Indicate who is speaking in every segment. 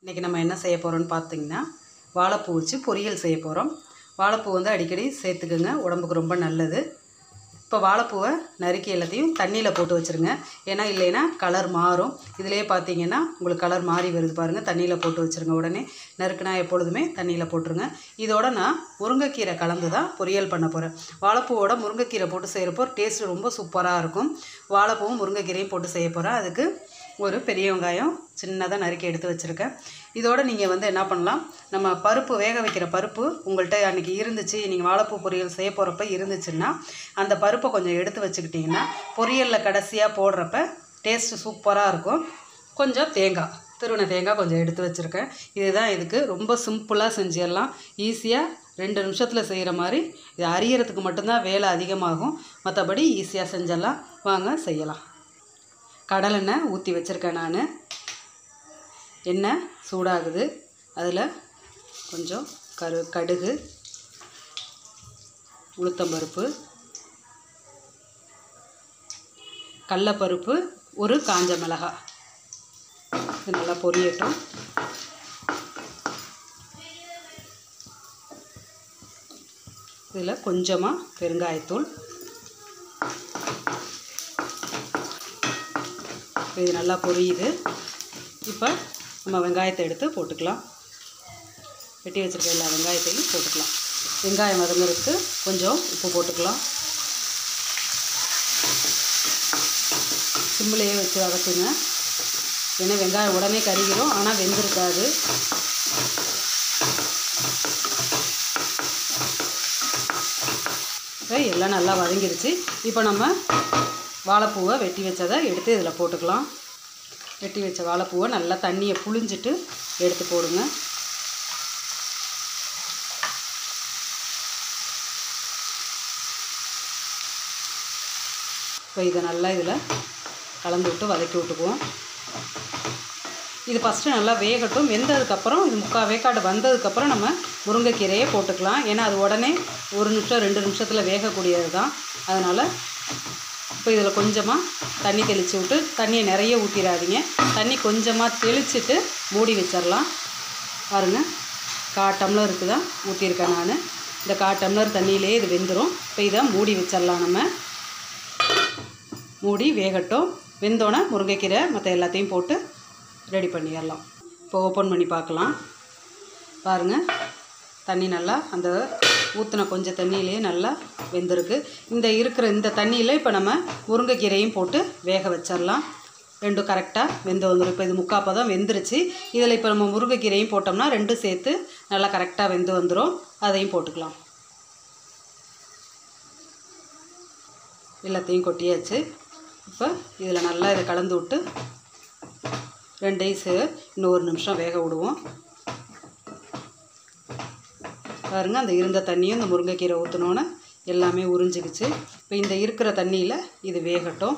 Speaker 1: இன்றைக்கி நம்ம என்ன செய்ய போகிறோம்னு பார்த்தீங்கன்னா வாழைப்பூ வச்சு பொரியல் செய்ய போகிறோம் வாழைப்பூ வந்து அடிக்கடி சேர்த்துக்குங்க உடம்புக்கு ரொம்ப நல்லது இப்போ வாழைப்பூவை நறுக்கி எல்லாத்தையும் தண்ணியில் போட்டு வச்சுருங்க ஏன்னா இல்லைன்னா கலர் மாறும் இதிலேயே பார்த்தீங்கன்னா உங்களுக்கு கலர் மாறி வருது பாருங்கள் தண்ணியில் போட்டு வச்சுருங்க உடனே நறுக்குனா எப்பொழுதுமே தண்ணியில் போட்டுருங்க இதோட நான் முருங்கைக்கீரை கலந்து தான் பொரியல் பண்ண போகிறேன் வாழைப்பூவோட முருங்கைக்கீரை போட்டு செய்கிறப்போ டேஸ்ட் ரொம்ப சூப்பராக இருக்கும் வாழைப்பூவும் முருங்கைக்கீரையும் போட்டு செய்ய போகிறேன் அதுக்கு ஒரு பெரிய வெங்காயம் சின்னதாக நறுக்கி எடுத்து வச்சுருக்கேன் இதோட நீங்கள் வந்து என்ன பண்ணலாம் நம்ம பருப்பு வேக வைக்கிற பருப்பு உங்கள்கிட்ட அன்றைக்கி இருந்துச்சு நீங்கள் வாழைப்பூ பொரியல் செய்ய போகிறப்ப இருந்துச்சுன்னா அந்த பருப்பை கொஞ்சம் எடுத்து வச்சுக்கிட்டிங்கன்னா பொரியலில் கடைசியாக போடுறப்ப டேஸ்ட்டு சூப்பராக இருக்கும் கொஞ்சம் தேங்காய் திருவண்ண தேங்காய் கொஞ்சம் எடுத்து வச்சுருக்கேன் இதுதான் இதுக்கு ரொம்ப சிம்பிளாக செஞ்சிடலாம் ஈஸியாக ரெண்டு நிமிஷத்தில் செய்கிற மாதிரி இது அரியறதுக்கு மட்டும்தான் வேலை அதிகமாகும் மற்றபடி ஈஸியாக செஞ்சிடலாம் வாங்க செய்யலாம் கடலெண்ணெய் ஊற்றி வச்சுருக்கேன் நான் எண்ணெய் சூடாகுது அதில் கொஞ்சம் கரு கடுகு உளுத்தம்பருப்பு கடலப்பருப்பு ஒரு காஞ்ச மிளகாய் இது நல்லா பொரியட்டும் இதில் கொஞ்சமாக பெருங்காயத்தூள் இது நல்லா பொரியுது இப்போ நம்ம வெங்காயத்தை எடுத்து போட்டுக்கலாம் வெட்டி வச்சுருக்க எல்லா வெங்காயத்தையும் போட்டுக்கலாம் வெங்காயம் வதங்குறதுக்கு கொஞ்சம் உப்பு போட்டுக்கலாம் சிம்மிலேயே வச்சு வதக்குங்க ஏன்னா வெங்காயம் உடனே கருகிரும் ஆனால் வெந்திருக்காது இப்போ எல்லாம் நல்லா வதங்கிருச்சு இப்போ நம்ம வாழைப்பூவை வெட்டி வச்சதை எடுத்து இதில் போட்டுக்கலாம் வெட்டி வச்ச வாழைப்பூவை நல்லா தண்ணியை புழிஞ்சிட்டு எடுத்து போடுங்க இப்போ இதை நல்லா இதில் கலந்து விட்டு வதக்கி விட்டுக்குவோம் இது ஃபஸ்ட்டு நல்லா வேகட்டும் வெந்ததுக்கப்புறம் இது முக்கால் வேக்காடு வந்ததுக்கப்புறம் நம்ம முருங்கைக்கீரையை போட்டுக்கலாம் ஏன்னா அது உடனே ஒரு நிமிஷம் ரெண்டு நிமிஷத்தில் வேகக்கூடியது தான் அதனால் இப்போ இதில் கொஞ்சமாக தண்ணி தெளித்து விட்டு தண்ணியை நிறைய ஊற்றிடாதீங்க தண்ணி கொஞ்சமாக தெளிச்சிட்டு மூடி வச்சிடலாம் பாருங்கள் கா டம்ளர் இருக்குதா ஊற்றிருக்கேன் நான் இந்த கா டம்ளர் தண்ணியிலே இது வெந்துடும் இப்போ இதை மூடி வச்சிடலாம் நம்ம மூடி வேகட்டும் வெந்தோடனே முருங்கைக்கீரை மற்ற எல்லாத்தையும் போட்டு ரெடி பண்ணிடலாம் இப்போ ஓப்பன் பண்ணி பார்க்கலாம் பாருங்கள் தண்ணி நல்லா அந்த ஊற்றின கொஞ்சம் தண்ணியிலே நல்லா வெந்திருக்கு இந்த இருக்கிற இந்த தண்ணியில் இப்போ நம்ம முருங்கைக்கீரையும் போட்டு வேக வச்சிடலாம் ரெண்டும் கரெக்டாக வெந்து வந்துடும் இப்போ இது முக்காப்போ தான் வெந்துருச்சு இதில் இப்போ நம்ம முருங்கைக்கீரையும் போட்டோம்னா ரெண்டும் சேர்த்து நல்லா கரெக்டாக வெந்து வந்துடும் அதையும் போட்டுக்கலாம் எல்லாத்தையும் கொட்டியாச்சு இப்போ இதில் நல்லா இதை கலந்து விட்டு ரெண்டு ஐஸு இன்னும் ஒரு நிமிஷம் வேக விடுவோம் பாருங்கள் அந்த இருந்த தண்ணியும் இந்த முருங்கைக்கீரை ஊற்றினோன்னே எல்லாமே உறிஞ்சிக்கிச்சு இப்போ இந்த இருக்கிற தண்ணியில் இது வேகட்டும்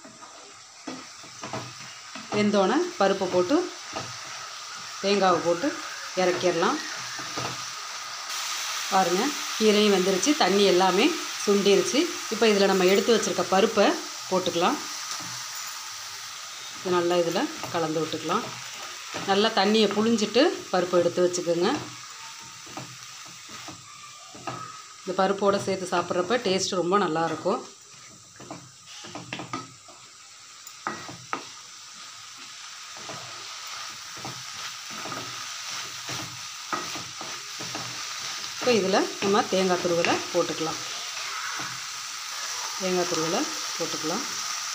Speaker 1: வெந்தோடனே பருப்பை போட்டு தேங்காவை போட்டு இறக்கிடலாம் பாருங்கள் கீரையும் வெந்துருச்சு தண்ணி எல்லாமே சுண்டிருச்சு இப்போ இதில் நம்ம எடுத்து வச்சுருக்க பருப்பை போட்டுக்கலாம் இது நல்லா இதில் கலந்து விட்டுக்கலாம் நல்லா தண்ணியை புழிஞ்சிட்டு பருப்பை எடுத்து வச்சுக்கோங்க இந்த பருப்போடு சேர்த்து சாப்பிட்றப்ப டேஸ்ட் ரொம்ப நல்லாயிருக்கும் இப்போ இதில் நம்ம தேங்காய் துருவலை போட்டுக்கலாம் தேங்காய் துருவலை போட்டுக்கலாம்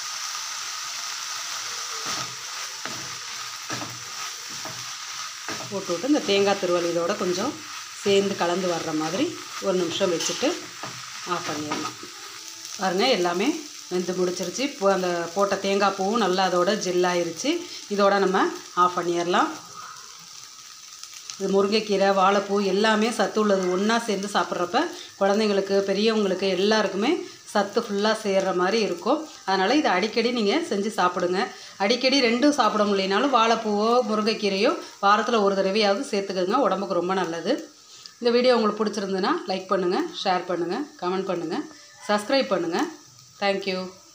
Speaker 1: போட்டு விட்டு இந்த தேங்காய் துருவல் இதோட கொஞ்சம் சேர்ந்து கலந்து வர்ற மாதிரி ஒரு நிமிஷம் வச்சுட்டு ஆஃப் பண்ணிடலாம் பாருங்கள் எல்லாமே வெந்து முடிச்சிருச்சு இப்போ அந்த போட்ட தேங்காய் பூவும் நல்லா அதோட ஜெல்லாயிருச்சு இதோட நம்ம ஆஃப் பண்ணிடலாம் இது முருங்கைக்கீரை வாழைப்பூ எல்லாமே சத்து உள்ளது ஒன்றா சேர்ந்து சாப்பிட்றப்ப குழந்தைங்களுக்கு பெரியவங்களுக்கு எல்லாருக்குமே சத்து ஃபுல்லாக சேர்கிற மாதிரி இருக்கும் அதனால் இதை அடிக்கடி நீங்கள் செஞ்சு சாப்பிடுங்க அடிக்கடி ரெண்டும் சாப்பிட முடியலனாலும் வாழைப்பூவோ முருங்கைக்கீரையோ வாரத்தில் ஒரு தடவையாவது சேர்த்துக்கோங்க உடம்புக்கு ரொம்ப நல்லது இந்த வீடியோ உங்களுக்கு பிடிச்சிருந்துன்னா லைக் பண்ணுங்கள் ஷேர் பண்ணுங்கள் கமெண்ட் பண்ணுங்கள் சப்ஸ்கிரைப் பண்ணுங்கள் தேங்க்யூ